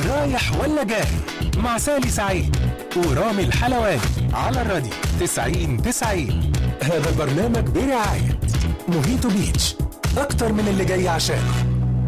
رايح ولا جاي مع سالي سعيد ورامي الحلواني على الراديو 90 90 هذا البرنامج برعاية موهيتو بيتش أكتر من اللي جاي عشانه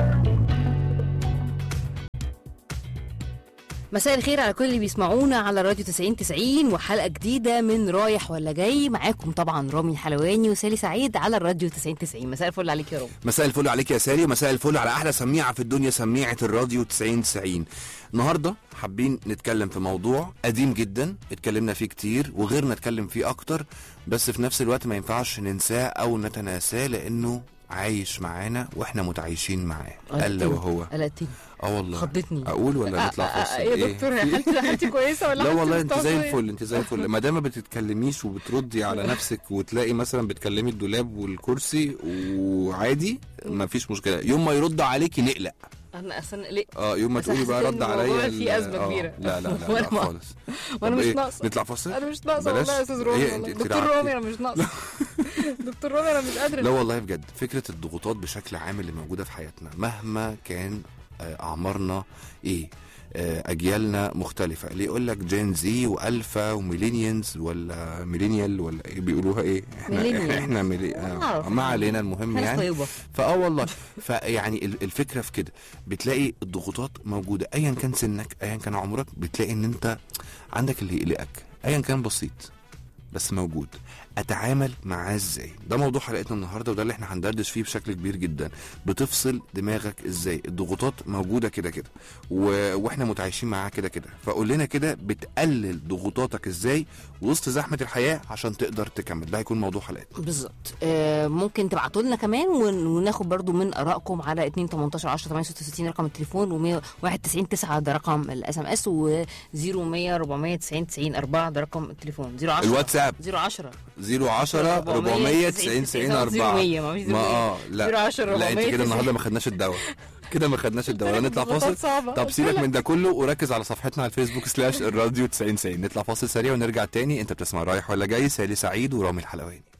مساء الخير على كل اللي بيسمعونا على راديو 90 90 وحلقه جديده من رايح ولا جاي معاكم طبعا رامي الحلواني وسالي سعيد على الراديو 90 90 مساء الفل عليك يا رامي مساء الفل عليك يا ساري ومساء الفل على احلى سميعه في الدنيا سميعه الراديو 90 90 النهارده حابين نتكلم في موضوع قديم جدا اتكلمنا فيه كتير وغيرنا اتكلم فيه اكتر بس في نفس الوقت ما ينفعش ننساه او نتناساه لانه عايش معانا واحنا متعايشين معاه الا قلقتني. وهو قلقتني اه والله خضتني اقول ولا نطلع آه، آه، فاصل يا إيه؟ دكتور في- حالتي حالتي كويسه ولا لا حالتي والله انت زي مستوصفة إيه؟ الفل انت زي الفل ما دام ما بتتكلميش وبتردي على نفسك وتلاقي مثلا بتكلمي الدولاب والكرسي وعادي ما فيش مشكله يوم ما يرد عليكي نقلق انا اصلا ليه اه يوم ما بس تقولي بقى حسيت رد إن الموضوع عليا فيه ال- أزمة آه، كبيرة. لا لا لا, لا وأنا ما- خالص وانا طب مش إيه؟ ناقصه نطلع فاصل انا مش ناقصه بلاش. والله يا استاذ إيه رامي انت- والله. انت دكتور رعبتي. رامي انا مش ناقصه دكتور رامي انا مش قادره لا والله بجد فكره الضغوطات بشكل عام اللي موجوده في حياتنا مهما كان آه، اعمارنا ايه آه، اجيالنا مختلفه اللي يقول لك جين زي والفا وميلينيانز ولا ميلينيال ولا ايه بيقولوها ايه احنا ميلينيال. احنا ميلي... ما آه أعرف. ما علينا المهم ناس يعني طيبه فاه والله فيعني ال- الفكره في كده بتلاقي الضغوطات موجوده ايا كان سنك ايا كان عمرك بتلاقي ان انت عندك اللي يقلقك ايا كان بسيط بس موجود اتعامل معاه ازاي ده موضوع حلقتنا النهارده وده اللي احنا هندردش فيه بشكل كبير جدا بتفصل دماغك ازاي الضغوطات موجوده كده كده و... واحنا متعايشين معاها كده كده فقول لنا كده بتقلل ضغوطاتك ازاي وسط زحمه الحياه عشان تقدر تكمل ده هيكون موضوع حلقتنا بالظبط آه ممكن تبعتوا لنا كمان ون- وناخد برضو من ارائكم على 2 18 10 866 رقم التليفون و 191 9 ده رقم الاس ام اس و 0100 490 90 4 ده رقم التليفون 010 الواتساب 010 010 490 90 4 0100 ما فيش ما 0100 اه لا 010 لا انت 490. كده النهارده ما خدناش الدواء كده ما خدناش الدواء نطلع ضغوطات فاصل صعبة. طب قلت سيبك لك. من ده كله وركز على صفحتنا على الفيسبوك سلاش الراديو 90 90 نطلع فاصل سريع ونرجع تاني انت بتسمع رايح ولا جاي سالي سعيد ورامي الحلواني